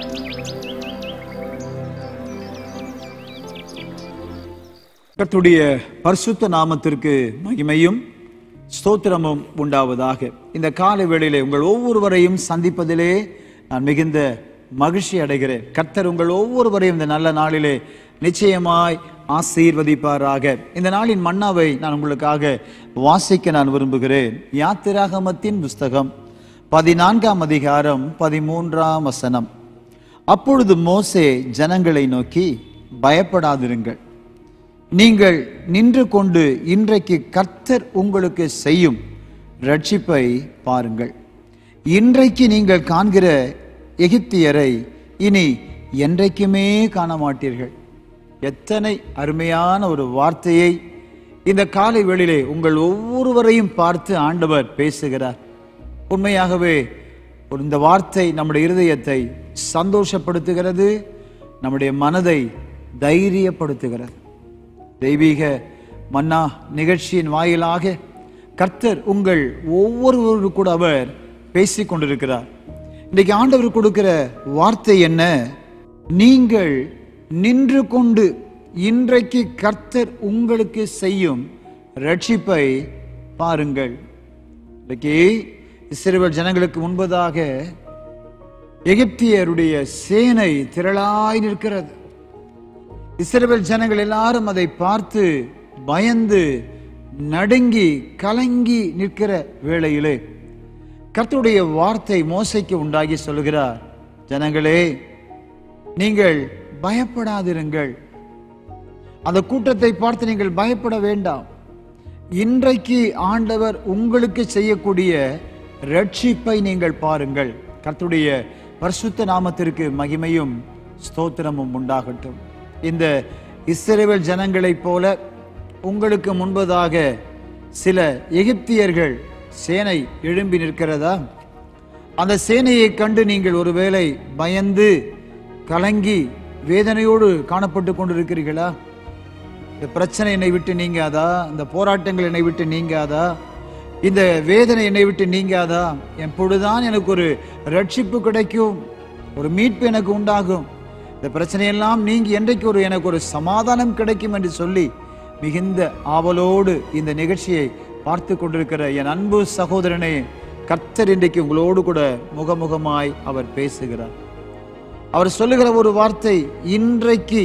கர்த்தருடைய பரிசுத்த நாமத்திற்கு மகிமையும் ஸ்தோத்திரமும் உண்டாவதாக இந்த காலை வேளையிலே உங்கள் ஒவ்வொருவரையும் சந்திப்பதிலே நான் மிகுந்த மகிழ்ச்சி அடைகிறேன் கர்த்தர் உங்கள் ஒவ்வொருவரையும் இந்த நல்ல நாளிலே நிச்சயமாய் ஆசீர்வதிப்பாராக இந்த நாளின் மன்னாவை நான் உங்களுக்காக வாசிக்க நான் விரும்புகிறேன் யாத்திராகமத்தின் புஸ்தகம் பதினான்காம் அதிகாரம் பதிமூன்றாம் வசனம் அப்பொழுது மோசே ஜனங்களை நோக்கி பயப்படாதிருங்கள் நீங்கள் நின்று கொண்டு இன்றைக்கு கர்த்தர் உங்களுக்கு செய்யும் ரட்சிப்பை பாருங்கள் இன்றைக்கு நீங்கள் காண்கிற எகிப்தியரை இனி என்றைக்குமே காண மாட்டீர்கள் எத்தனை அருமையான ஒரு வார்த்தையை இந்த காலை வேளையிலே உங்கள் ஒவ்வொருவரையும் பார்த்து ஆண்டவர் பேசுகிறார் உண்மையாகவே ஒரு இந்த வார்த்தை நம்முடைய இருதயத்தை சந்தோஷப்படுத்துகிறது நம்முடைய மனதை தைரியப்படுத்துகிறது தெய்வீக மன்னா நிகழ்ச்சியின் வாயிலாக கர்த்தர் உங்கள் ஒவ்வொருவரும் கூட அவர் பேசிக் கொண்டிருக்கிறார் இன்றைக்கு ஆண்டவர் கொடுக்கிற வார்த்தை என்ன நீங்கள் நின்று கொண்டு இன்றைக்கு கர்த்தர் உங்களுக்கு செய்யும் ரட்சிப்பை பாருங்கள் இன்றைக்கு இஸ்ரவேல் ஜனங்களுக்கு முன்பதாக எகிப்தியருடைய சேனை திரளாய் நிற்கிறது இஸ்ரவேல் ஜனங்கள் எல்லாரும் அதை பார்த்து பயந்து நடுங்கி கலங்கி நிற்கிற வேளையிலே கர்த்தருடைய வார்த்தை மோசைக்கு உண்டாகி சொல்கிறார் ஜனங்களே நீங்கள் பயப்படாதிருங்கள் அந்த கூட்டத்தை பார்த்து நீங்கள் பயப்பட வேண்டாம் இன்றைக்கு ஆண்டவர் உங்களுக்கு செய்யக்கூடிய ரட்சிப்பை நீங்கள் பாருங்கள் கர்த்தருடைய பரிசுத்த நாமத்திற்கு மகிமையும் ஸ்தோத்திரமும் உண்டாகட்டும் இந்த இஸ்ரவேல் ஜனங்களைப் போல உங்களுக்கு முன்பதாக சில எகிப்தியர்கள் சேனை எழும்பி நிற்கிறதா அந்த சேனையை கண்டு நீங்கள் ஒருவேளை பயந்து கலங்கி வேதனையோடு காணப்பட்டு கொண்டிருக்கிறீர்களா இந்த பிரச்சனை என்னை விட்டு நீங்காதா இந்த போராட்டங்கள் என்னை விட்டு நீங்காதா இந்த வேதனை என்னை விட்டு நீங்காதா எப்பொழுதுதான் எனக்கு ஒரு ரட்சிப்பு கிடைக்கும் ஒரு மீட்பு எனக்கு உண்டாகும் இந்த பிரச்சனையெல்லாம் நீங்கி என்றைக்கு ஒரு எனக்கு ஒரு சமாதானம் கிடைக்கும் என்று சொல்லி மிகுந்த ஆவலோடு இந்த நிகழ்ச்சியை பார்த்து கொண்டிருக்கிற என் அன்பு சகோதரனே கர்த்தர் இன்றைக்கு உங்களோடு கூட முகமுகமாய் அவர் பேசுகிறார் அவர் சொல்லுகிற ஒரு வார்த்தை இன்றைக்கு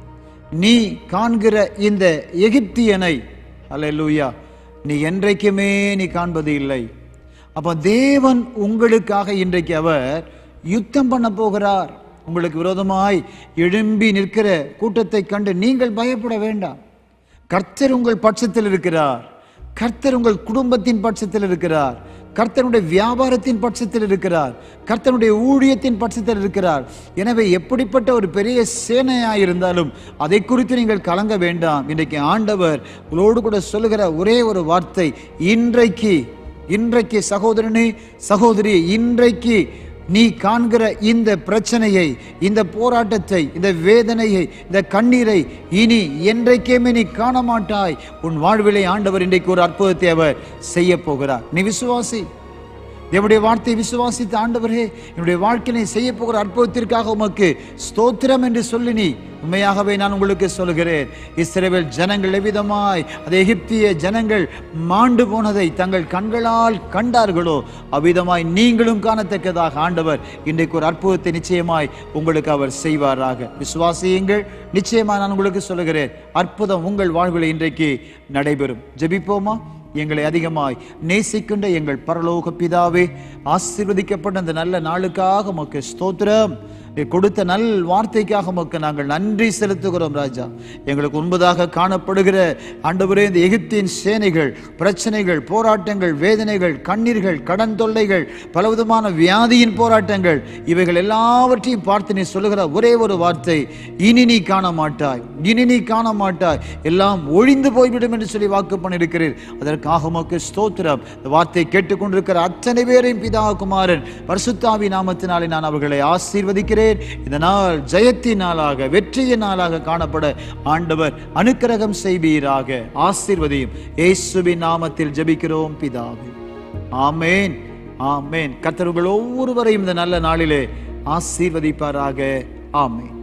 நீ காண்கிற இந்த எகிப்தியனை அல்லேலூயா நீ என்றைக்குமே நீ காண்பது இல்லை அப்ப தேவன் உங்களுக்காக இன்றைக்கு அவர் யுத்தம் பண்ண போகிறார் உங்களுக்கு விரோதமாய் எழும்பி நிற்கிற கூட்டத்தை கண்டு நீங்கள் பயப்பட வேண்டாம் கர்த்தர் உங்கள் பட்சத்தில் இருக்கிறார் கர்த்தர் உங்கள் குடும்பத்தின் பட்சத்தில் இருக்கிறார் கர்த்தனுடைய வியாபாரத்தின் பட்சத்தில் இருக்கிறார் கர்த்தனுடைய ஊழியத்தின் பட்சத்தில் இருக்கிறார் எனவே எப்படிப்பட்ட ஒரு பெரிய சேனையாயிருந்தாலும் அதை குறித்து நீங்கள் கலங்க வேண்டாம் இன்றைக்கு ஆண்டவர் உங்களோடு கூட சொல்லுகிற ஒரே ஒரு வார்த்தை இன்றைக்கு இன்றைக்கு சகோதரனே சகோதரி இன்றைக்கு நீ காண்கிற இந்த பிரச்சனையை இந்த போராட்டத்தை இந்த வேதனையை இந்த கண்ணீரை இனி என்றைக்குமே நீ காண மாட்டாய் உன் வாழ்விலை ஆண்டவர் இன்றைக்கு ஒரு அற்புதத்தை அவர் செய்ய போகிறார் நீ விசுவாசி என்னுடைய வார்த்தை விசுவாசித்த ஆண்டவரே என்னுடைய வாழ்க்கையை செய்ய போகிற அற்புதத்திற்காக உமக்கு ஸ்தோத்திரம் என்று சொல்லி நீ உண்மையாகவே நான் உங்களுக்கு சொல்கிறேன் இஸ்ரவேல் ஜனங்கள் எவ்விதமாய் அது எகிப்திய ஜனங்கள் மாண்டு போனதை தங்கள் கண்களால் கண்டார்களோ அவ்விதமாய் நீங்களும் காணத்தக்கதாக ஆண்டவர் இன்றைக்கு ஒரு அற்புதத்தை நிச்சயமாய் உங்களுக்கு அவர் செய்வாராக விசுவாசியுங்கள் நிச்சயமாய் நான் உங்களுக்கு சொல்லுகிறேன் அற்புதம் உங்கள் வாழ்வில் இன்றைக்கு நடைபெறும் ஜெபிப்போமா எங்களை அதிகமாய் நேசிக்கின்ற எங்கள் பரலோக பிதாவே ஆசீர்வதிக்கப்பட்ட அந்த நல்ல நாளுக்காக உமக்கு ஸ்தோத்திரம் நீர் கொடுத்த நல் வார்த்தைக்காக உமக்கு நாங்கள் நன்றி செலுத்துகிறோம் ராஜா எங்களுக்கு முன்பதாக காணப்படுகிற ஆண்டவரே இந்த எகிப்தின் சேனைகள் பிரச்சனைகள் போராட்டங்கள் வேதனைகள் கண்ணீர்கள் கடன் தொல்லைகள் பலவிதமான வியாதியின் போராட்டங்கள் இவைகள் எல்லாவற்றையும் பார்த்து நீ சொல்லுகிற ஒரே ஒரு வார்த்தை இனி நீ காண மாட்டாய் இனி நீ காண மாட்டாய் எல்லாம் ஒழிந்து போய்விடும் என்று சொல்லி வாக்கு பண்ணியிருக்கிறீர் அதற்காக உமக்கு ஸ்தோத்திரம் இந்த வார்த்தை கேட்டுக்கொண்டிருக்கிற அத்தனை பேரையும் பிதா குமாரன் பரிசுத்தாவி நாமத்தினாலே நான் அவர்களை ஆசீர்வதிக்கிறேன் இந்த நாள் ஜெயத்தின் நாளாக வெற்றியின் நாளாக காணப்பட ஆண்டவர் அனுக்கிரகம் செய்வீராக ஆசீர்வதியும் இயேசுவின் நாமத்தில் ஜெபிக்கிறோம் பிதாவே ஆமேன் ஆமேன் கர்த்தர் உங்கள் ஒவ்வொருவரையும் இந்த நல்ல நாளிலே ஆசீர்வதிப்பாராக ஆமென்